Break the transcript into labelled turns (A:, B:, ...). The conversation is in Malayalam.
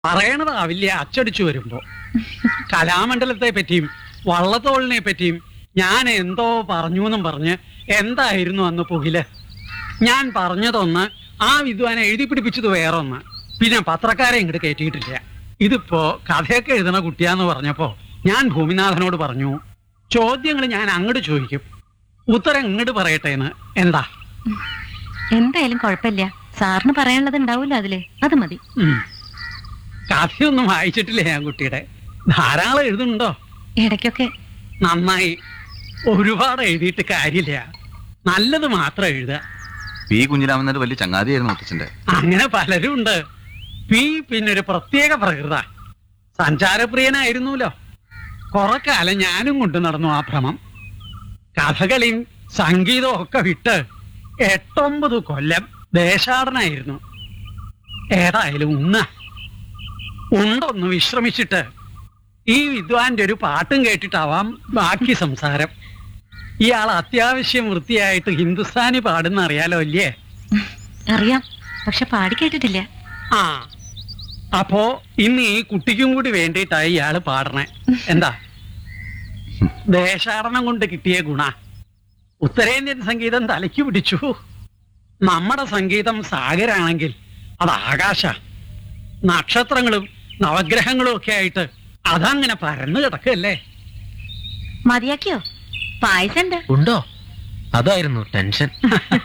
A: പറയണതാവില്ല അച്ചടിച്ചു വരുമ്പോ കലാമണ്ഡലത്തെ പറ്റിയും വള്ളത്തോളിനെ പറ്റിയും ഞാൻ എന്തോ പറഞ്ഞു എന്നും പറഞ്ഞ് എന്തായിരുന്നു അന്ന് പുകില് ഞാൻ പറഞ്ഞതൊന്ന് ആ വിദ്വാനെ എഴുതി പിടിപ്പിച്ചത് വേറൊന്ന് പിന്നെ പത്രക്കാരെ ഇങ്ങോട്ട് കയറ്റിയിട്ടില്ല ഇതിപ്പോ കഥയൊക്കെ എഴുതണ കുട്ടിയാന്ന് പറഞ്ഞപ്പോ ഞാൻ ഭൂമിനാഥനോട് പറഞ്ഞു ചോദ്യങ്ങൾ ഞാൻ അങ്ങോട്ട് ചോദിക്കും ഉത്തരം ഇങ്ങോട്ട് പറയട്ടെ എന്ന് എന്താ
B: എന്തായാലും കുഴപ്പമില്ല സാറിന് പറയാനുള്ളത് ഉണ്ടാവില്ല അതില് അത് മതി
A: ഉം. കഥയൊന്നും വായിച്ചിട്ടില്ല ഞാൻ കുട്ടിയുടെ ധാരാളം എഴുതുന്നുണ്ടോ
B: ഇടയ്ക്കൊക്കെ
A: നന്നായി ഒരുപാട് എഴുതിയിട്ട് കാര്യമില്ല നല്ലത് മാത്രം എഴുതുക
C: പി കുഞ്ഞിരാമൻ വലിയ ചങ്ങാതിയായിരുന്നു മുത്തച്ഛന്റെ
A: അങ്ങനെ പലരും ഉണ്ട് പി പിന്നെ ഒരു പ്രത്യേക പ്രകൃത സഞ്ചാരപ്രിയനായിരുന്നല്ലോ കുറെ കാലം ഞാനും കൊണ്ടു നടന്നു ആ ഭ്രമം കഥകളിയും സംഗീതവും ഒക്കെ വിട്ട് എട്ടൊമ്പത് കൊല്ലം ദേശാടനായിരുന്നു ഏതായാലും ഉണ്ണ ഉണ്ടൊന്ന് വിശ്രമിച്ചിട്ട് ഈ വിദ്വാന്റെ ഒരു പാട്ടും കേട്ടിട്ടാവാം ബാക്കി സംസാരം ഇയാൾ അത്യാവശ്യം വൃത്തിയായിട്ട് ഹിന്ദുസ്ഥാനി പാടുന്ന അറിയാലോ അല്ലേ
B: അറിയാം പക്ഷെ പാടി കേട്ടിട്ടില്ല
A: ആ അപ്പോ ഇന്ന് ഈ കുട്ടിക്കും കൂടി വേണ്ടിയിട്ടായി ഇയാള് പാടണേ എന്താ ദേശാടനം കൊണ്ട് കിട്ടിയ ഗുണ ഉത്തരേന്ത്യൻ സംഗീതം തലയ്ക്ക് പിടിച്ചു നമ്മുടെ സംഗീതം സാഗരാണെങ്കിൽ അത് ആകാശ നക്ഷത്രങ്ങളും നവഗ്രഹങ്ങളും ഒക്കെ ആയിട്ട് അതങ്ങനെ പരന്നു കിടക്കല്ലേ
B: മതിയാക്കിയോ പായസം ഉണ്ട്
D: ഉണ്ടോ അതായിരുന്നു ടെൻഷൻ